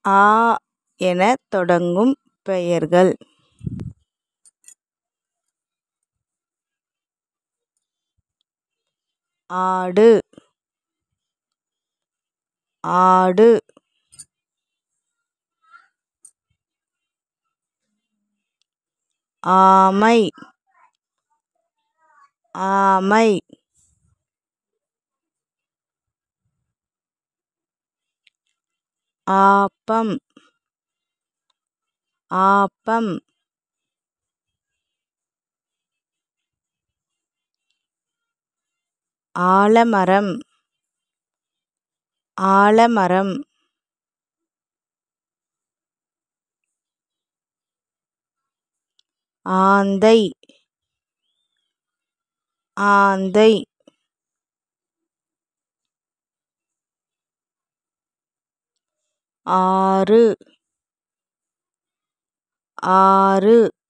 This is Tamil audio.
ஆ எனத் தொடங்கும் பெயர்கள் ஆடு ஆடு ஆமை ஆமை ஆப்பம் ஆப்பம் ஆலமரம் ஆலமரம் ஆந்தை ஆந்தை ஆறு ஆறு